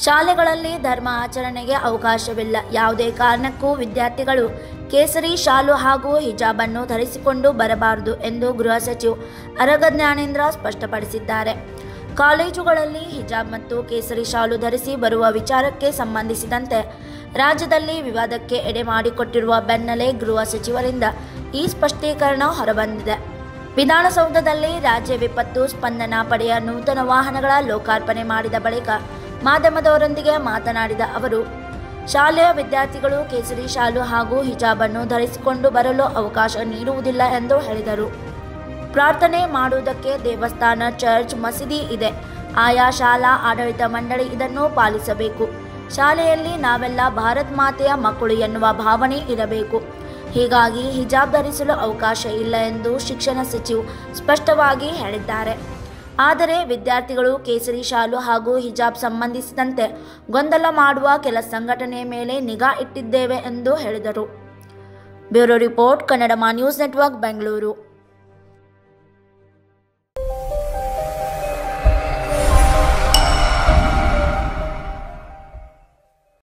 ಶಾಲೆಗಳಲ್ಲಿ ಧರ್ಮ ಆಚರಣೆಗೆ ಅವಕಾಶವಿಲ್ಲ ಯಾವುದೇ ಕಾರಣಕ್ಕೂ ವಿದ್ಯಾರ್ಥಿಗಳು ಕೇಸರಿ ಶಾಲು ಹಾಗೂ ಹಿಜಾಬನ್ನು ಧರಿಸಿಕೊಂಡು ಬರಬಾರದು ಎಂದು ಗೃಹ ಸಚಿವ ಅರಗ ಜ್ಞಾನೇಂದ್ರ ಸ್ಪಷ್ಟಪಡಿಸಿದ್ದಾರೆ ಕಾಲೇಜುಗಳಲ್ಲಿ ಹಿಜಾಬ್ ಮತ್ತು ಕೇಸರಿ ಶಾಲು ಧರಿಸಿ ಬರುವ ವಿಚಾರಕ್ಕೆ ಸಂಬಂಧಿಸಿದಂತೆ ರಾಜ್ಯದಲ್ಲಿ ವಿವಾದಕ್ಕೆ ಎಡೆ ಮಾಡಿಕೊಟ್ಟಿರುವ ಬೆನ್ನಲ್ಲೇ ಗೃಹ ಸಚಿವರಿಂದ ಈ ಸ್ಪಷ್ಟೀಕರಣ ಹೊರಬಂದಿದೆ ವಿಧಾನಸೌಧದಲ್ಲಿ ರಾಜ್ಯ ವಿಪತ್ತು ಸ್ಪಂದನಾ ಪಡೆಯ ನೂತನ ವಾಹನಗಳ ಲೋಕಾರ್ಪಣೆ ಮಾಡಿದ ಬಳಿಕ ಮಾಧ್ಯಮದವರೊಂದಿಗೆ ಮಾತನಾಡಿದ ಅವರು ಶಾಲೆಯ ವಿದ್ಯಾರ್ಥಿಗಳು ಕೇಸರಿ ಶಾಲು ಹಾಗೂ ಹಿಜಾಬನ್ನು ಧರಿಸಿಕೊಂಡು ಬರಲು ಅವಕಾಶ ನೀಡುವುದಿಲ್ಲ ಎಂದು ಹೇಳಿದರು ಪ್ರಾರ್ಥನೆ ಮಾಡುವುದಕ್ಕೆ ದೇವಸ್ಥಾನ ಚರ್ಚ್ ಮಸೀದಿ ಇದೆ ಆಯಾ ಶಾಲಾ ಆಡಳಿತ ಮಂಡಳಿ ಇದನ್ನು ಪಾಲಿಸಬೇಕು ಶಾಲೆಯಲ್ಲಿ ನಾವೆಲ್ಲ ಭಾರತ್ ಮಾತೆಯ ಮಕ್ಕಳು ಎನ್ನುವ ಭಾವನೆ ಇರಬೇಕು ಹೀಗಾಗಿ ಹಿಜಾಬ್ ಧರಿಸಲು ಅವಕಾಶ ಇಲ್ಲ ಎಂದು ಶಿಕ್ಷಣ ಸಚಿವ ಸ್ಪಷ್ಟವಾಗಿ ಹೇಳಿದ್ದಾರೆ ಆದರೆ ವಿದ್ಯಾರ್ಥಿಗಳು ಕೇಸರಿ ಶಾಲು ಹಾಗೂ ಹಿಜಾಬ್ ಸಂಬಂಧಿಸಿದಂತೆ ಗೊಂದಲ ಮಾಡುವ ಕೆಲ ಸಂಘಟನೆಯ ಮೇಲೆ ನಿಗಾ ಇಟ್ಟಿದ್ದೇವೆ ಎಂದು ಹೇಳಿದರು ಬ್ಯೂರೋ ರಿಪೋರ್ಟ್ ಕನ್ನಡ ಮಾ ನ್ಯೂಸ್ ನೆಟ್ವರ್ಕ್ ಬೆಂಗಳೂರು